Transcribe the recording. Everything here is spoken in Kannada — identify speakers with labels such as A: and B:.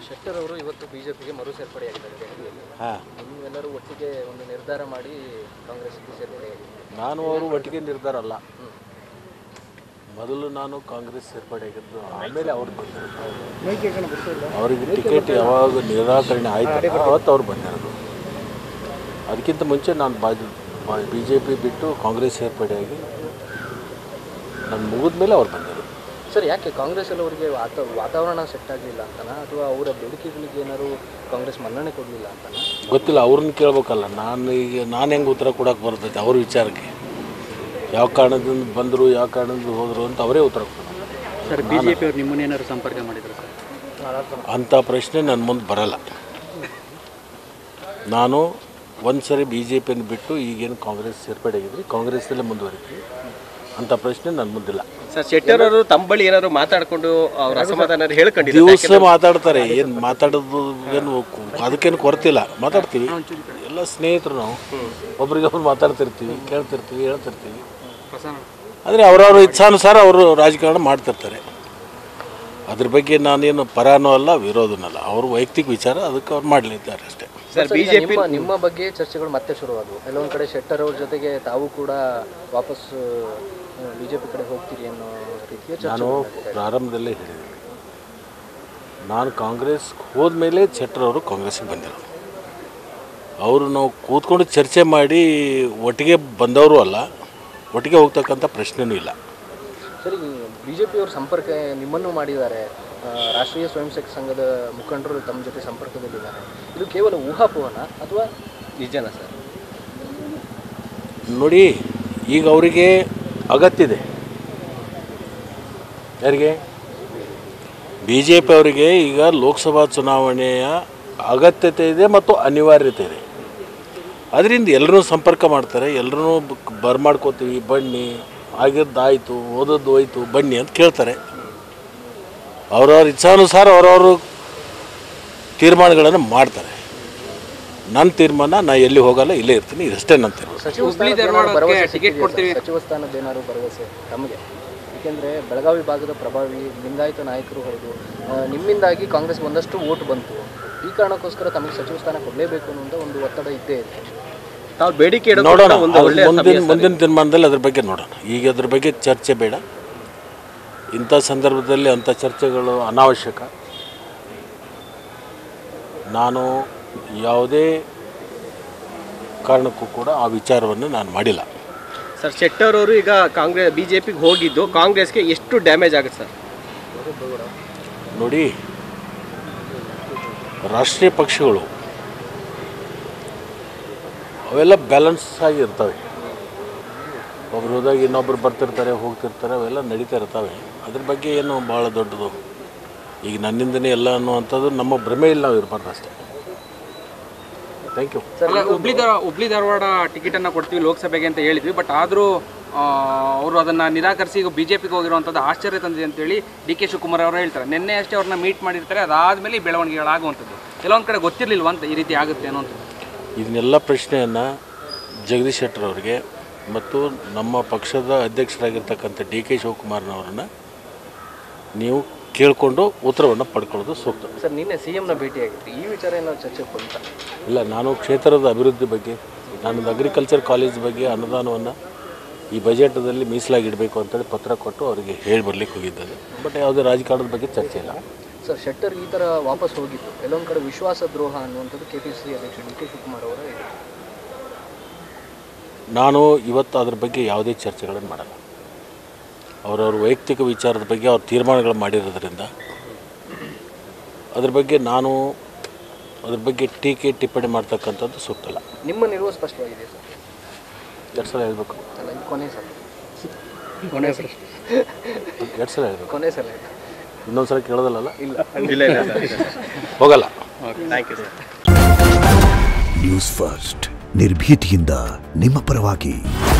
A: ಶೆಟ್ಟರ್ ಅವರು ಇವತ್ತು ಬಿಜೆಪಿಗೆ ಮರು ಸೇರ್ಪಡೆಯಾಗಿದ್ದಾರೆ ದೆಹಲಿಯಲ್ಲಿ
B: ಹಾಂ
A: ನೀವೆಲ್ಲರೂ ಒಟ್ಟಿಗೆ ಒಂದು ನಿರ್ಧಾರ ಮಾಡಿ ಕಾಂಗ್ರೆಸ್ಗೆ ಸೇರ್ಪಡೆಯಾಗಿದೆ
B: ನಾನು ಅವರು ಒಟ್ಟಿಗೆ ನಿರ್ಧಾರ ಅಲ್ಲ ಮೊದಲು ನಾನು ಕಾಂಗ್ರೆಸ್ ಸೇರ್ಪಡೆಯಾಗಿದ್ದು ಆಮೇಲೆ ಅವ್ರು ಬಂದಿರೋದು ಅವರಿಗೆ ಟಿಕೆಟ್ ಯಾವಾಗ ನಿರಾಕರಣೆ ಆಯ್ತು ಅವತ್ತು ಅವ್ರು ಬಂದಿರೋದು ಅದಕ್ಕಿಂತ ಮುಂಚೆ ನಾನು ಬಾ ಬಿ ಜೆ ಪಿ ಬಿಟ್ಟು ಕಾಂಗ್ರೆಸ್ ಸೇರ್ಪಡೆಯಾಗಿ ನಾನು ಮುಗಿದ ಮೇಲೆ ಅವ್ರು ಬಂದಿರೋದು
A: ಸರ್ ಯಾಕೆ ಕಾಂಗ್ರೆಸ್ ಅಲ್ಲಿ ಅವರಿಗೆ ವಾತ ವಾತಾವರಣ ಸೆಟ್ ಆಗಲಿಲ್ಲ ಅಂತನಾ ಅಥವಾ ಅವರ ಬೇಡಿಕೆಗಳಿಗೆ ಏನಾದ್ರು ಕಾಂಗ್ರೆಸ್ ಮನ್ನಣೆ ಕೊಡಲಿಲ್ಲ ಅಂತನಾ
B: ಗೊತ್ತಿಲ್ಲ ಅವ್ರನ್ನ ಕೇಳ್ಬೇಕಲ್ಲ ನಾನು ಈಗ ನಾನು ಹೆಂಗೆ ಉತ್ತರ ಕೊಡೋಕೆ ಬರ್ತೈತೆ ಅವ್ರ ವಿಚಾರಕ್ಕೆ ಯಾವ ಕಾರಣದಿಂದ ಬಂದರು ಯಾವ ಕಾರಣದಿಂದ ಹೋದರು ಅಂತ ಅವರೇ ಉತ್ತರ ಕೊಡೋದು
C: ಸರ್ ಬಿ ಜೆ ಪಿ ಅವ್ರು ನಿಮ್ಮನ್ನ ಏನಾದ್ರು ಸಂಪರ್ಕ ಮಾಡಿದ್ರು ಸರ್
B: ಅಂಥ ಪ್ರಶ್ನೆ ನನ್ನ ಮುಂದೆ ಬರಲ್ಲ ನಾನು ಒಂದು ಸರಿ ಬಿ ಜೆ ಪಿಯನ್ನು ಬಿಟ್ಟು ಈಗೇನು ಕಾಂಗ್ರೆಸ್ ಸೇರ್ಪಡೆಯಾಗಿದ್ರಿ ಕಾಂಗ್ರೆಸ್ಸಲ್ಲೇ ಮುಂದುವರಿತೀವಿ ಅಂಥ ಪ್ರಶ್ನೆ ನನ್ನ ಮುಂದಿಲ್ಲ
D: ಸರ್ ಶೆಟ್ಟರ್ ಅವರು ತಮ್ಮ ಬಳಿ ಏನಾದ್ರು ಮಾತಾಡ್ಕೊಂಡು ಅವ್ರ ಅಸಮಾಧಾನ ಹೇಳ್ಕೊಂಡಿದ್ರು
B: ದಿವಸ ಮಾತಾಡ್ತಾರೆ ಏನು ಮಾತಾಡೋದು ಏನು ಅದಕ್ಕೇನು ಕೊರತಿಲ್ಲ ಮಾತಾಡ್ತೀವಿ ಎಲ್ಲ ಸ್ನೇಹಿತರು ನಾವು ಒಬ್ರಿಗೆ ಒಬ್ರು ಮಾತಾಡ್ತಿರ್ತೀವಿ ಕೇಳ್ತಿರ್ತೀವಿ ಹೇಳ್ತಿರ್ತೀವಿ ಆದರೆ ಅವರವ್ರ ಇಚ್ಛಾನುಸಾರ ಅವರು ರಾಜಕಾರಣ ಮಾಡ್ತಿರ್ತಾರೆ ಅದ್ರ ಬಗ್ಗೆ ನಾನೇನು ಪರಾನೂ ಅಲ್ಲ ವಿರೋಧನಲ್ಲ ಅವರು ವೈಯಕ್ತಿಕ ವಿಚಾರ ಅದಕ್ಕೆ ಅವ್ರು ಮಾಡಲಿದ್ದಾರೆ ಅಷ್ಟೇ
D: ಸರ್
A: ಸರ್, ಈಗ
D: ಬಿಜೆಪಿ
A: ನಿಮ್ಮ ನಿಮ್ಮ ಬಗ್ಗೆ ಚರ್ಚೆಗಳು ಮತ್ತೆ ಶುರುವಾದವು ಕೆಲವೊಂದು ಕಡೆ ಶೆಟ್ಟರ್ ಅವ್ರ ಜೊತೆಗೆ ತಾವು ಕೂಡ ವಾಪಸ್ ಬಿಜೆಪಿ ಕಡೆ ಹೋಗ್ತೀರಿ ಅನ್ನೋ ರೀತಿಯ
B: ನಾನು
A: ಚರ್ಚೆ
B: ಪ್ರಾರಂಭದಲ್ಲೇ ಹೇಳಿದ್ದೀನಿ ನಾನು ಕಾಂಗ್ರೆಸ್ ಹೋದ್ಮೇಲೆ ಶೆಟ್ಟರವರು ಕಾಂಗ್ರೆಸ್ಗೆ ಬಂದಿರೋದು ಅವರು ನಾವು ಕೂತ್ಕೊಂಡು ಚರ್ಚೆ ಮಾಡಿ ಒಟ್ಟಿಗೆ ಬಂದವರು ಅಲ್ಲ ಒಟ್ಟಿಗೆ ಹೋಗ್ತಕ್ಕಂಥ ಪ್ರಶ್ನೆನೂ ಇಲ್ಲ
A: ಸರಿ ಬಿಜೆಪಿ ಅವರು ಸಂಪರ್ಕ ನಿಮ್ಮನ್ನು ಮಾಡಿದ್ದಾರೆ ಆ, ರಾಷ್ಟ್ರೀಯ ಸ್ವಯಂ ಸೇವಕ ಸಂಘದ ಮುಖಂಡರು ತಮ್ಮ ಜೊತೆ ಸಂಪರ್ಕದಲ್ಲಿದ್ದಾರೆ ಇದು ಕೇವಲ ಊಹಾಪೋಹನ ಅಥವಾ
D: ನಿಜನಾ ಸರ್
B: ನೋಡಿ ಈಗ ಅವರಿಗೆ ಅಗತ್ಯ ಇದೆ ಯಾರಿಗೆ ಬಿ ಜೆ ಪಿ ಅವರಿಗೆ ಈಗ ಲೋಕಸಭಾ ಚುನಾವಣೆಯ ಅಗತ್ಯತೆ ಇದೆ ಮತ್ತು ಅನಿವಾರ್ಯತೆ ಇದೆ ಅದರಿಂದ ಎಲ್ಲರೂ ಸಂಪರ್ಕ ಮಾಡ್ತಾರೆ ಎಲ್ಲರೂ ಬರ್ಮಾಡ್ಕೋತೀವಿ ಬನ್ನಿ ಆಗಿದ್ದಾಯಿತು ಓದದ್ದು ಹೋಯ್ತು ಬನ್ನಿ ಅಂತ ಕೇಳ್ತಾರೆ ಅವ್ರವ್ರ ಇಚ್ಛಾನುಸಾರ ಅವರವರು ತೀರ್ಮಾನಗಳನ್ನು ಮಾಡ್ತಾರೆ ನನ್ನ ತೀರ್ಮಾನ ನಾ ಎಲ್ಲಿ ಹೋಗಲ್ಲ ಇಲ್ಲೇ ಇರ್ತೀನಿ ಇದಷ್ಟೇ ನನ್ನ ತೀರ್ಮಾನ
A: ಸಚಿವ ಸ್ಥಾನದ ಏನಾದ್ರು ಭರವಸೆ ಸಿಕ್ಕಿದೆಯಾ ಸರ್? ಸಚಿವ ಸ್ಥಾನದ ಏನಾದ್ರು ಭರವಸೆ ತಮಗೆ ಏಕೆಂದರೆ ಬೆಳಗಾವಿ ಭಾಗದ ಪ್ರಭಾವಿ ಲಿಂಗಾಯತ ನಾಯಕರು ಹೌದು ಆ, ನಿಮ್ಮಿಂದಾಗಿ ಕಾಂಗ್ರೆಸ್ ಒಂದಷ್ಟು ಓಟ್ ಬಂತು ಈ ಕಾರಣಕ್ಕೋಸ್ಕರ ತಮಗೆ ಸಚಿವ ಸ್ಥಾನ ಕೊಡಲೇಬೇಕು ಅನ್ನೋ ಒಂದು ಒತ್ತಡ ಇದ್ದೇ ಇದೆ
D: ತಾವು ಬೇಡಿಕೆ ಇಡೋದು
B: ನೋಡೋಣ
D: ಕೂಡ ಒಂದು
B: ಅದು
D: ಒಳ್ಳೆಯ
B: ಮುಂದಿನ ಮುಂದಿನ ತೀರ್ಮಾನದಲ್ಲಿ ಅದ್ರ ಬಗ್ಗೆ ನೋಡೋಣ ಈಗ ಅದ್ರ ಬಗ್ಗೆ ಚರ್ಚೆ ಬೇಡ ಇಂಥ ಸಂದರ್ಭದಲ್ಲಿ ಅಂಥ ಚರ್ಚೆಗಳು ಅನಾವಶ್ಯಕ ನಾನು ಯಾವುದೇ ಕಾರಣಕ್ಕೂ ಕೂಡ ಆ ವಿಚಾರವನ್ನು ನಾನು ಮಾಡಿಲ್ಲ
D: ಸರ್ ಶೆಟ್ಟರ್ ಅವರು ಈಗ ಕಾಂಗ್ರೆಸ್ ಬಿಜೆಪಿಗೆ ಹೋಗಿದ್ದು ಕಾಂಗ್ರೆಸ್ಗೆ ಎಷ್ಟು ಡ್ಯಾಮೇಜ್ ಆಗುತ್ತೆ ಸರ್
B: ನೋಡಿ ರಾಷ್ಟ್ರೀಯ ಪಕ್ಷಗಳು ಅವೆಲ್ಲ ಬ್ಯಾಲೆನ್ಸ್ ಆಗಿ ಇರ್ತವೆ ಒಬ್ರು ಹೋದಾಗ ಇನ್ನೊಬ್ರು ಬರ್ತಿರ್ತಾರೆ ಹೋಗ್ತಿರ್ತಾರೆ ಅವೆಲ್ಲ ನಡೀತಾ ಇರ್ತವೆ ಅದ್ರ ಬಗ್ಗೆ ಏನು ಭಾಳ ದೊಡ್ಡದು ಈಗ ನನ್ನಿಂದನೇ ಎಲ್ಲ ಅನ್ನುವಂಥದ್ದು ನಮ್ಮ ಭ್ರಮೆ ಇಲ್ಲ ನಾವು ಇರಬಾರ್ದು ಅಷ್ಟೇ ಥ್ಯಾಂಕ್ ಯು
C: ಅಲ್ಲ ಹುಬ್ಳಿ ಧಾರ ಹುಬ್ಳಿ ಧಾರವಾಡ ಟಿಕೆಟನ್ನು ಕೊಡ್ತೀವಿ ಲೋಕಸಭೆಗೆ ಅಂತ ಹೇಳಿದ್ವಿ ಬಟ್ ಆದರೂ ಅವರು ಅದನ್ನು ನಿರಾಕರಿಸಿ ಈಗ ಬಿ ಜೆ ಪಿಗೆ ಹೋಗಿರುವಂಥದ್ದು ಆಶ್ಚರ್ಯ ತಂದಿದೆ ಅಂತೇಳಿ ಡಿ ಕೆ ಶಿವಕುಮಾರ್ ಅವರು ಹೇಳ್ತಾರೆ ನಿನ್ನೆ ಅಷ್ಟೇ ಅವ್ರನ್ನ ಮೀಟ್ ಮಾಡಿರ್ತಾರೆ ಅದಾದಮೇಲೆ ಈ ಬೆಳವಣಿಗೆಗಳಾಗುವಂಥದ್ದು ಕೆಲವೊಂದು ಕಡೆ ಗೊತ್ತಿರಲಿಲ್ವ ಅಂತ ಈ ರೀತಿ ಆಗುತ್ತೆ ಅನ್ನೋಂಥದ್ದು
B: ಇದನ್ನೆಲ್ಲ ಪ್ರಶ್ನೆಯನ್ನು ಜಗದೀಶ್ ಶೆಟ್ಟರ್ ಅವರಿಗೆ ಮತ್ತು ನಮ್ಮ ಪಕ್ಷದ ಅಧ್ಯಕ್ಷರಾಗಿರ್ತಕ್ಕಂಥ ಡಿ ಕೆ ಶಿವಕುಮಾರ್ನವ್ರನ್ನ ನೀವು ಕೇಳಿಕೊಂಡು ಉತ್ತರವನ್ನು ಪಡ್ಕೊಳ್ಳೋದು ಸೂಕ್ತ
A: ಸರ್ ನಿನ್ನೆ ಸಿ ಎಂನ ಭೇಟಿಯಾಗಿತ್ತು ಈ ವಿಚಾರ ಏನಾದ್ರು ಚರ್ಚೆಗೆ ಬಂತ
B: ಇಲ್ಲ ನಾನು ಕ್ಷೇತ್ರದ ಅಭಿವೃದ್ಧಿ ಬಗ್ಗೆ ನಾನು ಅಗ್ರಿಕಲ್ಚರ್ ಕಾಲೇಜ್ ಬಗ್ಗೆ ಅನುದಾನವನ್ನು ಈ ಬಜೆಟದಲ್ಲಿ ಮೀಸಲಾಗಿ ಇಡಬೇಕು ಅಂತೇಳಿ ಪತ್ರ ಕೊಟ್ಟು ಅವರಿಗೆ ಹೇಳಿ ಬರ್ಲಿಕ್ಕೆ ಹೋಗಿದ್ದಾರೆ ಬಟ್ ಯಾವುದೇ ರಾಜಕಾರಣದ ಬಗ್ಗೆ ಚರ್ಚೆ ಇಲ್ಲ
A: ಸರ್ ಶೆಟ್ಟರ್ ಈ ಥರ ವಾಪಸ್ ಹೋಗಿದ್ದು ಕೆಲವೊಂದು ಕಡೆ ವಿಶ್ವಾಸ ದ್ರೋಹ ಅನ್ನುವಂಥದ್ದು ಕೆ ಪಿ ಸಿ ಅಧ್ಯಕ್ಷ ಡಿ ಕೆ ಶಿವಕುಮಾರ್ ಅವರ ಇದೆ
B: ನಾನು ಇವತ್ತು ಅದ್ರ ಬಗ್ಗೆ ಯಾವುದೇ ಚರ್ಚೆಗಳನ್ನು ಮಾಡಲ್ಲ ಅವರವ್ರ ವೈಯಕ್ತಿಕ ವಿಚಾರದ ಬಗ್ಗೆ ಅವ್ರ ತೀರ್ಮಾನಗಳು ಮಾಡಿರೋದ್ರಿಂದ ಅದ್ರ ಬಗ್ಗೆ ನಾನು ಅದ್ರ ಬಗ್ಗೆ ಟೀಕೆ ಟಿಪ್ಪಣಿ ಮಾಡ್ತಕ್ಕಂಥದ್ದು ಸೂಕ್ತ ಅಲ್ಲ
A: ನಿಮ್ಮ ನಿಲುವು ಸ್ಪಷ್ಟವಾಗಿದೆ ಸರ್
B: ಎರಡು ಸಲ ಹೇಳ್ಬೇಕು
A: ಅಲ್ಲ ಇದು ಕೊನೆ ಸಲ
C: ಕೊನೆ ಪ್ರಶ್ನೆ
B: ಎರಡು ಸಲ ಹೇಳ್ಬೇಕು
A: ಕೊನೆ ಸಲ ಇದು
B: ಇನ್ನೊಂದು ಸಲ ಕೇಳೋದಲ್ಲ
A: ಇಲ್ಲ
D: ಇಲ್ಲ ಇಲ್ಲ ಸರ್
B: ಹೋಗಲ್ಲ
D: thank you sir
E: news first ನಿರ್ಭೀತಿಯಿಂದ ನಿಮ್ಮ ಪರವಾಗಿ